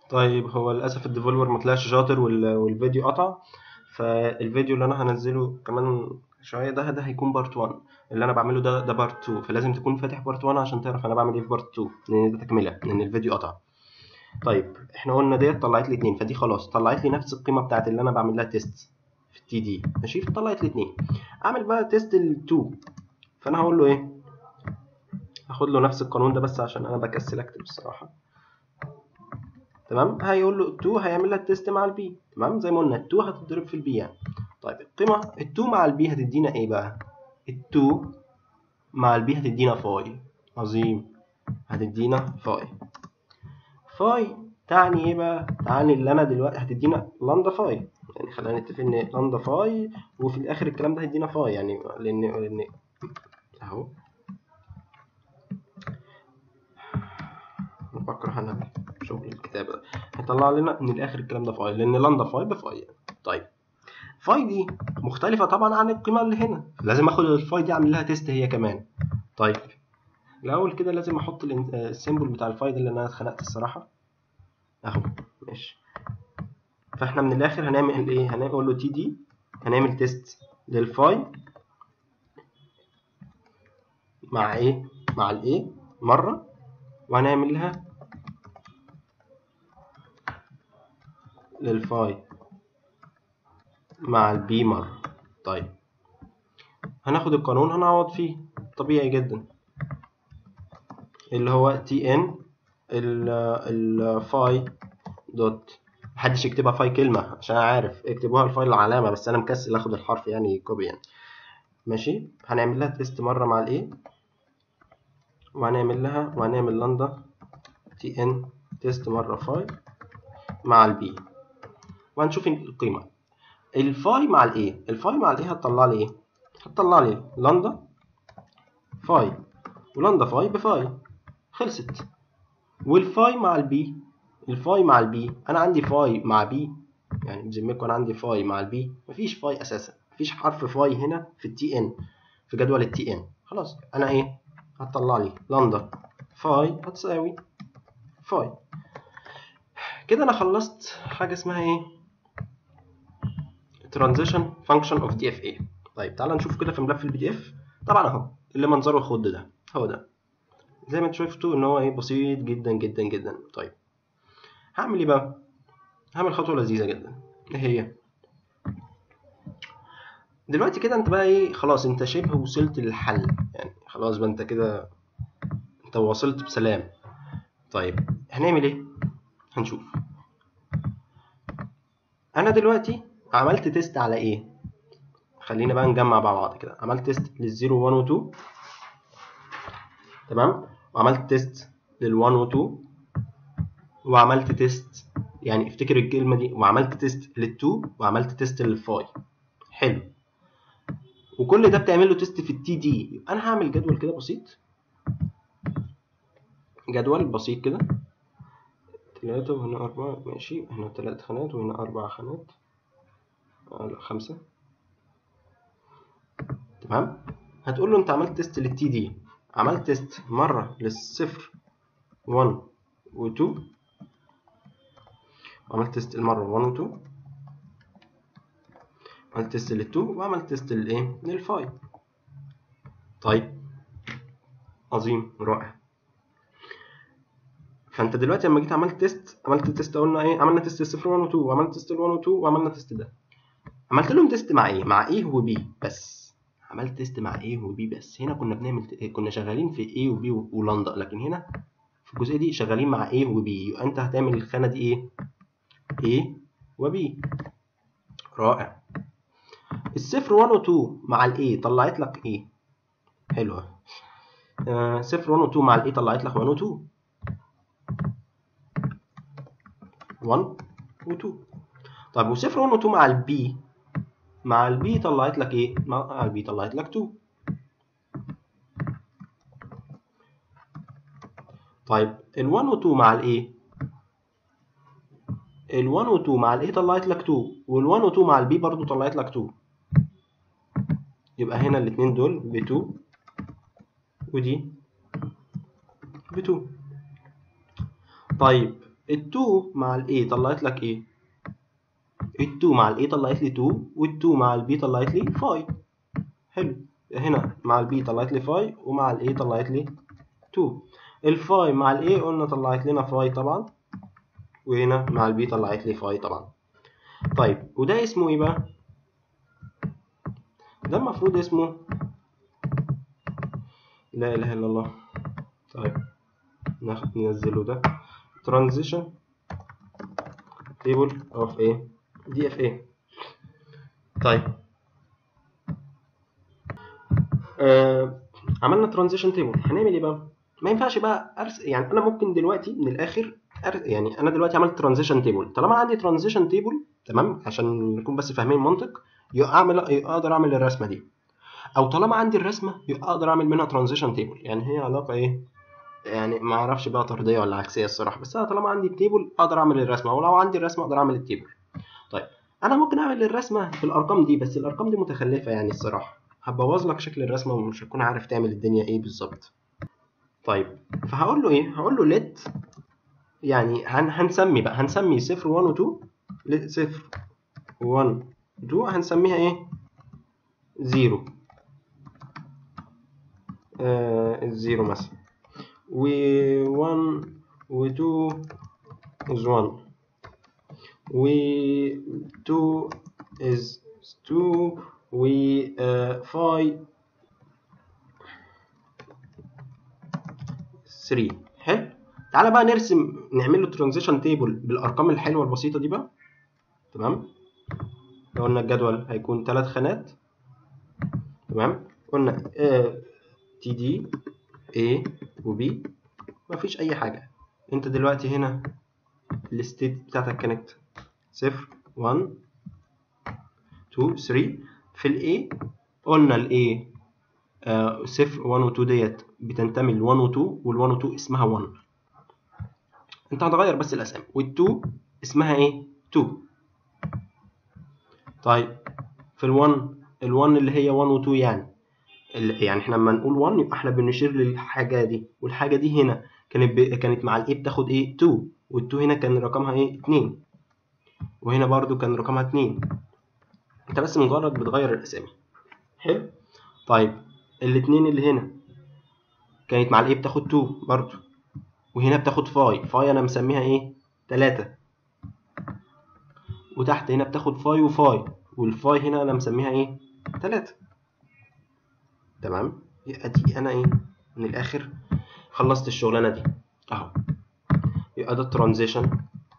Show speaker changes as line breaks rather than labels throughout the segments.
طيب هو للاسف الديفلوبر ما طلعش شاطر وال- والفيديو قطع فالفيديو اللي انا هنزله كمان شويه ده ده هيكون بارت 1 اللي انا بعمله ده ده بارت 2 فلازم تكون فاتح بارت 1 عشان تعرف انا بعمل ايه في بارت 2 لان ده تكمله لان الفيديو قطع طيب احنا قلنا ديت طلعت لي اتنين فدي خلاص طلعت لي نفس القيمه بتاعت اللي انا بعمل لها تيست في التي دي ماشي فطلعت لي اتنين اعمل بقى تيست ال 2 فانا هقول له ايه هاخد له نفس القانون ده بس عشان انا بكسل اكتب الصراحه تمام هيقول له 2 هيعمل لها التيست مع البي تمام زي ما قلنا 2 هتتضرب في البي يعني طيب القيمه ال 2 مع البي هتدينا ايه بقى ال 2 مع البي هتدينا فاي عظيم هتدينا فاي فاي تعني ايه بقى تعني اللي انا دلوقتي هتدينا لامدا فاي يعني خلينا نتفق ان لامدا فاي وفي الاخر الكلام ده هيدينا فاي يعني لان لان اهو بكره انا شغل الكتابه ده هيطلع لنا من الاخر الكلام ده فاي لان لامدا فاي بفاي يعني. طيب فاي دي مختلفه طبعا عن القيمه اللي هنا لازم اخد الفاي دي اعمل لها تيست هي كمان طيب الاول كده لازم احط الان- السيمبل بتاع الفاي ده اللي انا اتخنقت الصراحه اهو ماشي فاحنا من الاخر هنعمل ايه هنقول له تي دي هنعمل تيست للفاي مع ايه مع الايه مره وهنعمل لها للفاي مع البي مرة طيب هناخد القانون هنعوض فيه طبيعي جدا اللي هو تي ان الفاي دوت محدش يكتبها فاي كلمة عشان أنا عارف اكتبوها الفاي العلامة بس أنا مكسل آخد الحرف يعني كوبي يعني ماشي هنعمل لها تيست مرة مع الإيه وهنعمل لها وهنعمل لندا تي ان تيست مرة فاي مع البي وهنشوف القيمة الفاي مع الايه الفاي مع الايه هتطلع لي ايه هتطلع لي لندا فاي ولندا فاي بفاي خلصت والفاي مع البي الفاي مع البي انا عندي فاي مع بي يعني بذمكم انا عندي فاي مع البي مفيش فاي اساسا مفيش حرف فاي هنا في التي ان في جدول التي ان خلاص انا ايه هتطلع لي لندا فاي هتساوي فاي كده انا خلصت حاجه اسمها ايه transition function of DFA طيب تعال نشوف كده في ملف البي دي اف طبعا اهو اللي منظره الخد ده هو ده زي ما انتوا شفتوا ان هو ايه بسيط جدا جدا جدا طيب هعمل ايه بقى هعمل خطوه لذيذه جدا ايه هي دلوقتي كده انت بقى ايه خلاص انت شبه وصلت للحل يعني خلاص بقى انت كده انت وصلت بسلام طيب هنعمل ايه هنشوف انا دلوقتي عملت تيست على ايه خلينا بقى نجمع مع بعض كده عملت تيست لل 0 1 و 2 تمام وعملت تيست لل 1 و 2 وعملت تيست يعني افتكر الكلمه دي وعملت تيست لل 2 وعملت تيست للفاي حلو وكل ده بتعمل له تيست في التي دي يبقى انا هعمل جدول كده بسيط جدول بسيط كده تلاتة وهنا أربعة ماشي هنا تلات خانات وهنا أربع خانات آه لا خمسة تمام هتقول له أنت عملت تيست للتي دي عملت تيست مرة للصفر 1 و 2 وعملت تيست المرة 1 و 2 عملت تيست لل 2 وعملت تيست للايه للفاي طيب عظيم رائع فانت دلوقتي لما جيت عملت تيست عملت تيست قلنا ايه عملنا تيست 0 1 و 2 وعملت تيست 1 و 2 وعملنا تيست ده عملت لهم تيست مع ايه مع ايه وبي بس عملت تيست مع ايه وبي بس هنا كنا بنعمل كنا شغالين في ايه وبي ولندا لكن هنا في الجزئيه دي شغالين مع ايه وبي يبقى انت هتعمل الخانه دي ايه ايه وبي رائع الصفر 1 و 2 مع الايه طلعت لك ايه حلوه آه صفر 1 و 2 مع الايه طلعت لك 1 و 2 1 و 2 طيب وصفر 1 و 2 مع البي مع البي طلعت لك ايه مع البي طلعت لك 2 طيب ال 1 و 2 مع الايه ال 1 و 2 مع الايه طلعت لك 2 وال 1 و 2 مع البي برضو طلعت لك 2 يبقى هنا الاثنين دول ب 2 ودي ب 2 طيب ال 2 مع ال A طلعت لك ايه ال 2 مع ال A طلعت لي 2 وال 2 مع ال B طلعت لي 5 حلو هنا مع ال B طلعت لي 5 ومع ال A طلعت لي 2 ال 5 مع ال A قلنا طلعت لنا 5 طبعا وهنا مع ال B طلعت لي 5 طبعا طيب وده اسمه ايه بقى ده المفروض اسمه لا اله الا الله طيب ناخد ننزله ده transition table of a DFA طيب آه عملنا transition table هنعمل ايه بقى ما ينفعش بقى أرس يعني انا ممكن دلوقتي من الاخر أرس يعني انا دلوقتي عملت transition table طالما عندي transition table تمام عشان نكون بس فاهمين المنطق اعمل اقدر اعمل الرسمه دي او طالما عندي الرسمه يبقى اقدر اعمل منها transition table يعني هي علاقه ايه يعني ما اعرفش بقى طرديه ولا عكسيه الصراحه بس انا طالما عندي التيبل اقدر اعمل الرسمه ولو عندي الرسمه اقدر اعمل التيبل طيب انا ممكن اعمل الرسمه بالارقام دي بس الارقام دي متخلفه يعني الصراحه هتبوظ لك شكل الرسمه ومش هتكون عارف تعمل الدنيا ايه بالظبط طيب فهقول له ايه هقول له let يعني هن هنسمي بقى هنسمي 0 1 و 2 0 1 2 هنسميها ايه 0 آه 0 مثلا و 1 و 2 is 1 و 2 is 2 و 5 3 حلو تعالى بقى نرسم نعمل له ترانزيشن تيبل بالارقام الحلوه البسيطه دي بقى تمام لو قلنا الجدول هيكون ثلاث خانات تمام قلنا تي دي A و B مفيش أي حاجة أنت دلوقتي هنا الستيت بتاعتك كانت صفر 1 2 3 في ال A قلنا ال A آه صفر 1 و 2 ديت بتنتمي ل 1 و 2 وال 1 و 2 اسمها 1 أنت هتغير بس الأسامي وال 2 اسمها إيه؟ 2 طيب في ال 1 ال 1 اللي هي 1 و 2 يعني يعني احنا لما نقول 1 يبقى احنا بنشير للحاجه دي والحاجه دي هنا كانت ب... كانت مع الايه بتاخد ايه 2 وال2 هنا كان رقمها ايه 2 وهنا برضو كان رقمها 2 انت بس مجرد بتغير الاسامي حلو طيب الاثنين اللي هنا كانت مع الايه بتاخد 2 برضو وهنا بتاخد فاي فاي انا مسميها ايه 3 وتحت هنا بتاخد فاي وفاي والفاي هنا انا مسميها ايه 3 تمام يبقى دي انا ايه من الاخر خلصت الشغلانه دي اهو يبقى ده الترانزيشن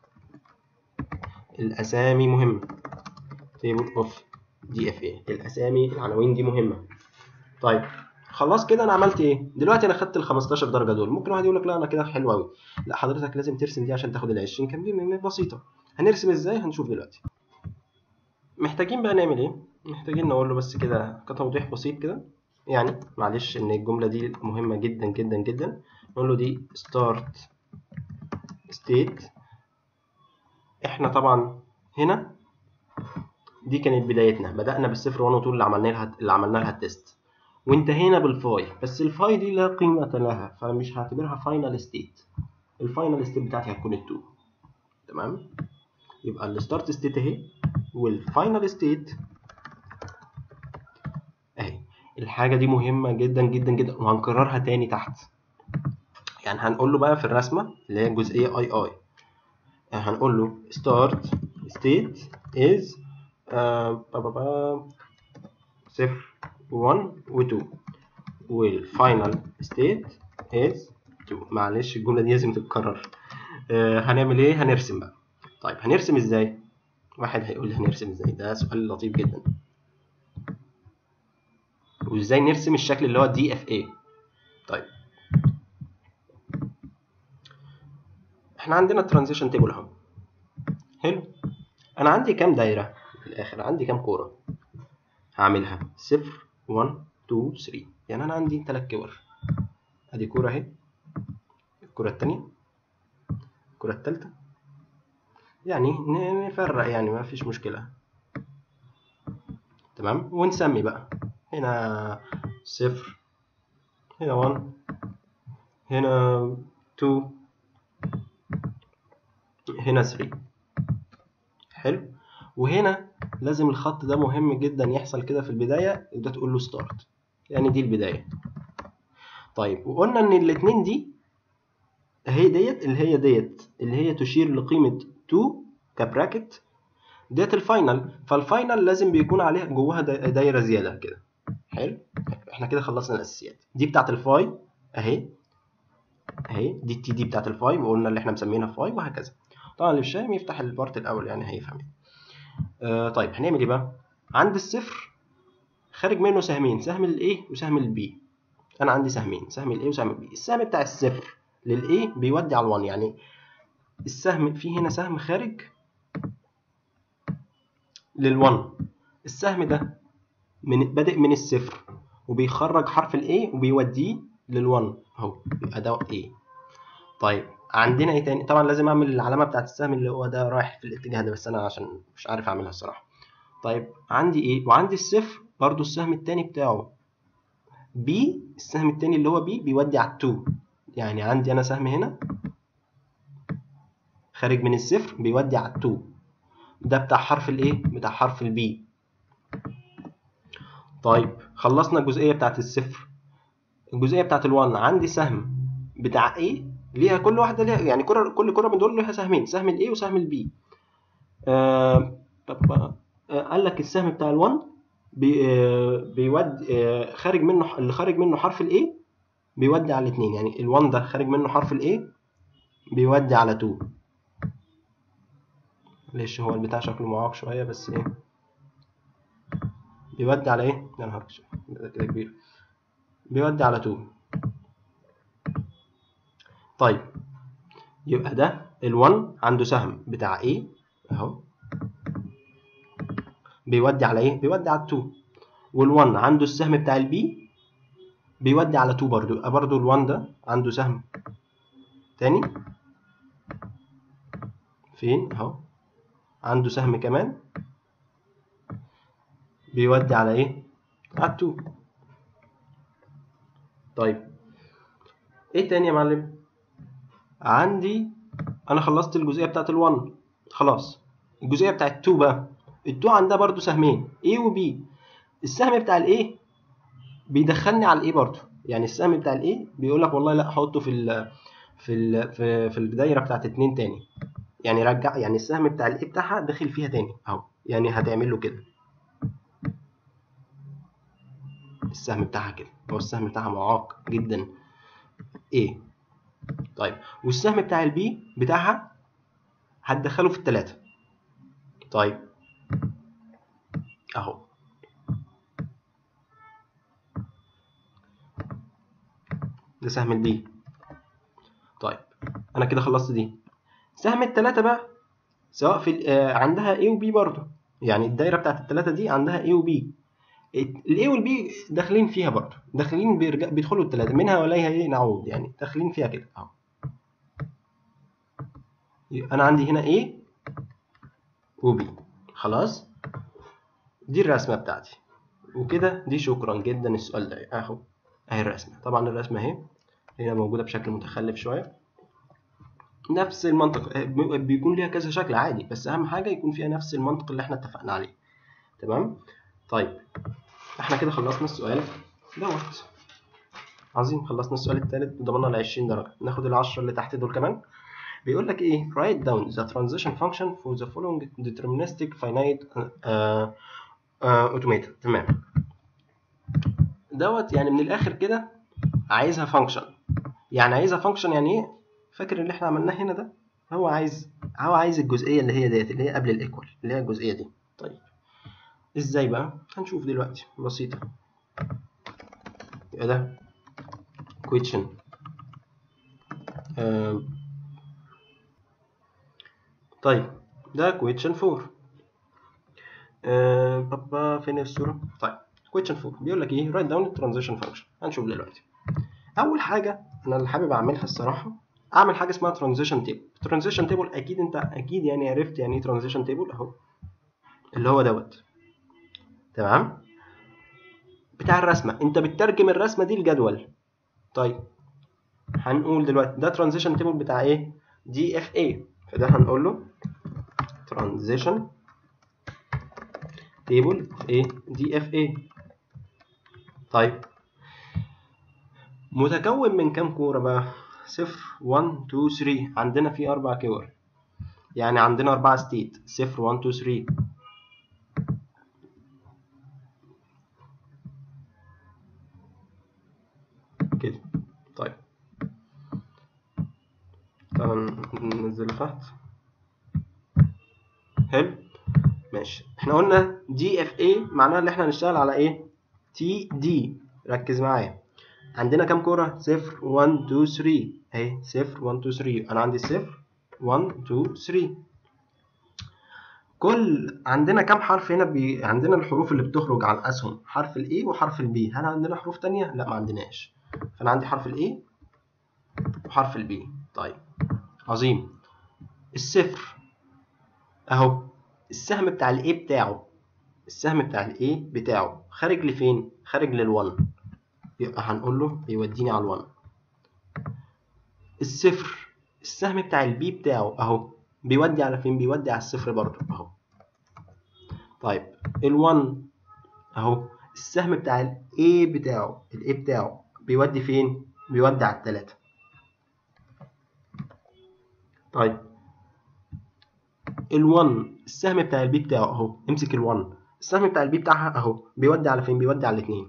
الاسامي مهمه تيبل اوف دي اف اي الاسامي العناوين دي مهمه طيب خلاص كده انا عملت ايه دلوقتي انا خدت ال 15 درجه دول ممكن واحد يقول لك لا انا كده حلو قوي لا حضرتك لازم ترسم دي عشان تاخد ال 20 كاملين لان بسيطه هنرسم ازاي هنشوف دلوقتي محتاجين بقى نعمل ايه محتاجين نقول له بس كده كتوضيح بسيط كده يعني معلش ان الجمله دي مهمه جدا جدا جدا نقول له دي start state احنا طبعا هنا دي كانت بدايتنا بدأنا بالصفر 1 و 2 اللي عملنا لها اللي عملنا لها التيست وانتهينا بالفاي بس الفاي دي لا قيمة لها فمش هعتبرها فاينل ستيت الفاينل ستيت بتاعتي هتكون ال 2 تمام يبقى الستارت ستيت اهي والفاينل ستيت اهي الحاجة دي مهمة جدا جدا جدا وهنكررها تاني تحت يعني هنقول له بقى في الرسمة اللي هي الجزئية اي اي هنقول له start state is صفر 1 و 2 والفاينل ستيت is 2 معلش الجملة دي لازم تتكرر آه هنعمل ايه هنرسم بقى طيب هنرسم ازاي واحد هيقول لي هنرسم ازاي ده سؤال لطيف جدا وازاي نرسم الشكل اللي هو دي اف اي طيب احنا عندنا الترانزيشن تيبل اهو حلو انا عندي كام دايره في الاخر عندي كام كوره هعملها صفر 1 2 3 يعني انا عندي ثلاث كور ادي كوره اهي الكوره الثانيه الكوره الثالثه يعني نفرق يعني ما فيش مشكله تمام ونسمي بقى هنا صفر هنا 1 هنا 2 هنا 3 حلو وهنا لازم الخط ده مهم جدا يحصل كده في البدايه وده تقول له ستارت يعني دي البدايه طيب وقلنا ان الاثنين دي هي ديت اللي هي ديت اللي هي تشير لقيمه 2 كبراكت ديت الفاينل فالفاينل لازم بيكون عليها جواها دا- دايره زياده كده حلو احنا كده خلصنا الاساسيات دي بتاعت الفاي اهي اهي دي التي دي بتاعت الفاي وقلنا اللي احنا مسمينها فاي وهكذا طبعا اللي مش فاهم يفتح البارت الاول يعني هيفهم آه طيب هنعمل ايه بقى عند الصفر خارج منه سهمين سهم الايه وسهم البي انا عندي سهمين سهم الايه وسهم البي السهم بتاع الصفر للايه بيودي على ال1 يعني السهم في هنا سهم خارج لل1 السهم ده من بادئ من الصفر وبيخرج حرف الايه وبيوديه لل1 اهو يبقى ده A طيب عندنا ايه تاني طبعا لازم اعمل العلامه بتاعت السهم اللي هو ده رايح في الاتجاه ده بس انا عشان مش عارف اعملها الصراحه طيب عندي ايه وعندي الصفر برضو السهم التاني بتاعه B السهم التاني اللي هو B بيودي على 2 يعني عندي انا سهم هنا خارج من الصفر بيودي على 2 ده بتاع حرف الايه بتاع حرف البي طيب خلصنا الجزئيه بتاعت الصفر الجزئيه بتاعت ال1 عندي سهم بتاع A ليها كل واحده ليها يعني كره كل كره من دول ليها سهمين سهم الاي وسهم البي آه طب آه قال لك السهم بتاع ال1 بي آه بيودي آه خارج منه اللي خارج منه حرف الاي بيودي على الاثنين يعني ال1 ده خارج منه حرف الاي بيودي على 2 معلش هو البتاع شكله معاق شويه بس ايه بيودي على ايه يا نهار اسود كده كبير بيودي على 2 طيب يبقى ده ال1 عنده سهم بتاع A اهو بيودي على ايه بيودي على 2 وال1 عنده السهم بتاع البي بيودي على 2 برضو يبقى برضو ال1 ده عنده سهم تاني فين اهو عنده سهم كمان بيودي على ايه على 2 طيب ايه تاني يا معلم عندي انا خلصت الجزئيه بتاعت ال1 خلاص الجزئيه بتاعت 2 بقى ال2 عندها برضو سهمين A و B السهم بتاع ال A بيدخلني على ال A برضو يعني السهم بتاع ال A بيقول لك والله لا حطه في ال في ال في, في الدايره بتاعت 2 تاني يعني رجع يعني السهم بتاع ال A بتاعها دخل فيها تاني اهو يعني هتعمل له كده السهم بتاعها كده هو السهم بتاعها معاق جدا A طيب والسهم بتاع البي بتاعها هتدخله في التلاتة طيب اهو ده سهم البي طيب انا كده خلصت دي سهم التلاتة بقى سواء في آه عندها A و B برضه يعني الدايرة بتاعت التلاتة دي عندها A و B ال A وال B داخلين فيها برضه داخلين بيرجع بيدخلوا التلاتة منها وليها ايه نعود يعني داخلين فيها كده اهو انا عندي هنا A و B خلاص دي الرسمة بتاعتي وكده دي شكرا جدا السؤال ده اهو اهي الرسمة طبعا الرسمة اهي هنا موجودة بشكل متخلف شوية نفس المنطق بيكون ليها كذا شكل عادي بس اهم حاجة يكون فيها نفس المنطق اللي احنا اتفقنا عليه تمام طيب احنا كده خلصنا السؤال دوت عظيم خلصنا السؤال الثالث وضمننا ال 20 درجة ناخد ال 10 اللي تحت دول كمان بيقول لك ايه write down the transition function for the following deterministic finite uh, uh, automator تمام دوت يعني من الاخر كده عايزها فانكشن يعني عايزها فانكشن يعني ايه فاكر اللي احنا عملناه هنا ده هو عايز هو عايز الجزئيه اللي هي ديت اللي هي قبل الايكوال اللي هي الجزئيه دي طيب ازاي بقى هنشوف دلوقتي بسيطه يبقى ده question آه. طيب ده question 4 آه بابا فين الصورة؟ طيب question 4 بيقول لك ايه write down the transition function هنشوف دلوقتي أول حاجة أنا اللي حابب أعملها الصراحة أعمل حاجة اسمها transition table transition table أكيد أنت أكيد يعني عرفت يعني إيه transition table أهو اللي هو دوت تمام بتاع الرسمة أنت بتترجم الرسمة دي لجدول طيب هنقول دلوقتي ده transition table بتاع إيه؟ دي اف اي فده هنقول له transition table of a DFA طيب متكون من كام كورة بقى؟ صفر 1 2 3 عندنا فيه أربع كور يعني عندنا أربعة ستيت صفر 1 2 3 كده طيب طبعا ننزل تحت حلو ماشي احنا قلنا دي اف اي معناها ان احنا هنشتغل على ايه تي دي ركز معايا عندنا كام كوره صفر 1 2 3 اهي صفر 1 2 3 انا عندي صفر 1 2 3 كل عندنا كام حرف هنا بي... عندنا الحروف اللي بتخرج على الاسهم حرف الاي وحرف البي هل عندنا حروف تانية لا ما عندناش فانا عندي حرف الاي وحرف البي طيب عظيم الصفر اهو السهم بتاع الاي بتاعه السهم بتاع الاي بتاعه خارج لفين خارج لل1 يبقى هنقول له بيوديني على ال1 الصفر السهم بتاع البي بتاعه اهو بيودي على فين بيودي على الصفر برضه اهو طيب ال1 اهو السهم بتاع الاي بتاعه الاي بتاعه بيودي فين بيودي على التلاتة طيب ال1 السهم بتاع البي بتاعه اهو امسك ال1 السهم بتاع البي بتاعها اهو بيودي على فين بيودي على الاثنين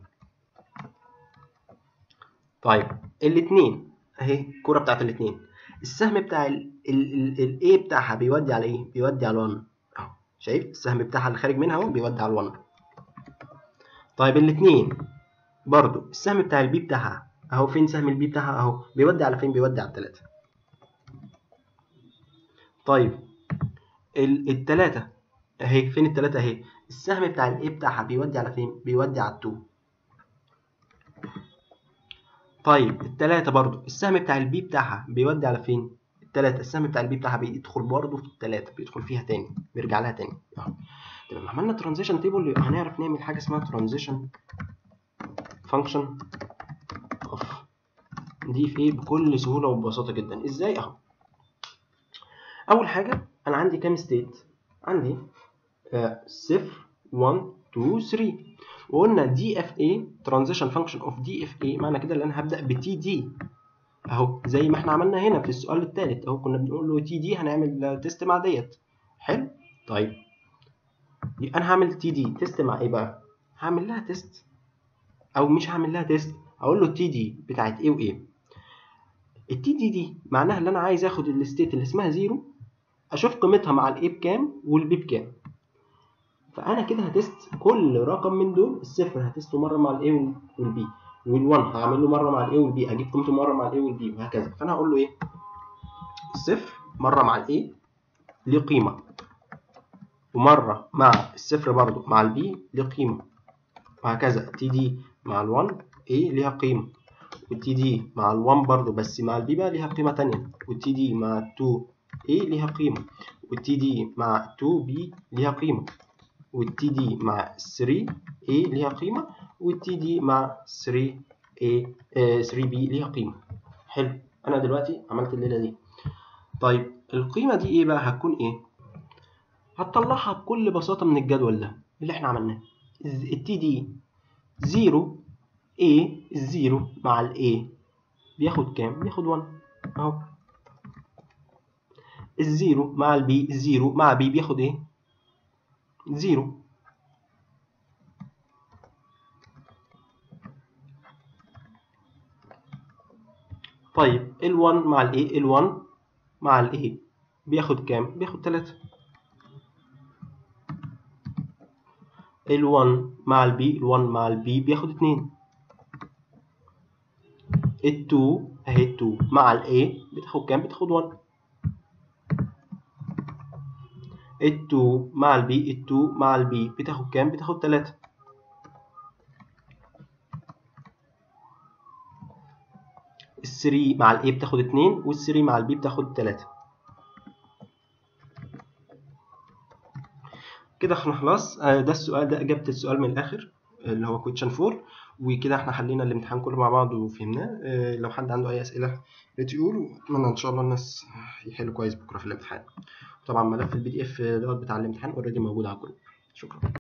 طيب الاثنين اهي الكوره بتاعت الاثنين السهم بتاع الاي بتاعها بيودي على ايه بيودي على 1 اهو شايف السهم بتاعها اللي خارج منها اهو بيودي على 1 طيب الاثنين برضو السهم بتاع البي بتاعها اهو فين سهم البي بتاعها اهو بيودي على فين بيودي على الثلاثه طيب التلاتة اهي فين التلاتة اهي السهم بتاع الاي بتاعها بيودي على فين بيودي على التو طيب التلاتة برضو السهم بتاع البي بتاعها بيودي على فين التلاتة السهم بتاع البي بتاعها بيدخل برضو في التلاتة بيدخل فيها تاني بيرجع لها تاني اهو لما عملنا ترانزيشن تيبل هنعرف نعمل حاجة اسمها ترانزيشن فانكشن اوف دي في ايه بكل سهولة وببساطة جدا ازاي اهو اول حاجة انا عندي كام ستيت عندي صفر 1 2 3 وقلنا دي اف اي ترانزيشن فانكشن اوف دي اف اي معنى كده ان انا هبدا بتي دي اهو زي ما احنا عملنا هنا في السؤال الثالث اهو كنا بنقول له تي دي هنعمل تيست مع ديت حلو طيب انا هعمل تي دي تيست مع ايه بقى هعمل لها تيست او مش هعمل لها تيست اقول له التي دي بتاعت ايه وايه التي دي دي معناها ان انا عايز اخد الستيت اللي اسمها زيرو اشوف قيمتها مع الاي بكام والبي بكام فانا كده هتست كل رقم من دول الصفر هتسته مره مع الاي والبي وال1 هعمل له مره مع الاي والبي اجيب قيمته مره مع الاي والبي وهكذا فانا هقول له ايه الصفر مره مع الاي ليه قيمه ومره مع الصفر برضو مع البي ليه قيمه وهكذا تي دي مع ال1 ايه ليها قيمه والتي دي مع ال1 برضو بس مع البي بقى ليها قيمه تانية والتي دي مع ال2 A ليها قيمة والتي دي مع 2B ليها قيمة والتي دي مع 3A ليها قيمة والتي دي مع 3A آه 3B ليها قيمة حلو أنا دلوقتي عملت الليلة دي طيب القيمة دي إيه بقى هتكون إيه؟ هتطلعها بكل بساطة من الجدول ده اللي إحنا عملناه التي دي 0 A الزيرو مع ال A بياخد كام؟ بياخد 1 أهو الزيرو مع البي الزيرو مع بي بياخد ايه زيرو طيب ال1 مع الايه ال1 مع الايه بياخد كام بياخد 3 ال1 مع البي ال1 مع البي بياخد 2 ال2 اهي ال2 مع الايه بتاخد كام بتاخد 1 ال2 مع البي ال2 مع البي بتاخد كام بتاخد 3 ال3 مع الاي بتاخد 2 وال3 مع البي بتاخد 3 كده احنا خلاص ده السؤال ده اجابه السؤال من الاخر اللي هو كويشن 4 وكده احنا حلينا الامتحان كله مع بعض وفهمناه اه لو حد عنده اي اسئله ريت يقول واتمنى ان شاء الله الناس يحلوا كويس بكره في الامتحان طبعا ملف البي دي اف دوت بتاع الامتحان اوريدي موجود على الجروب شكرا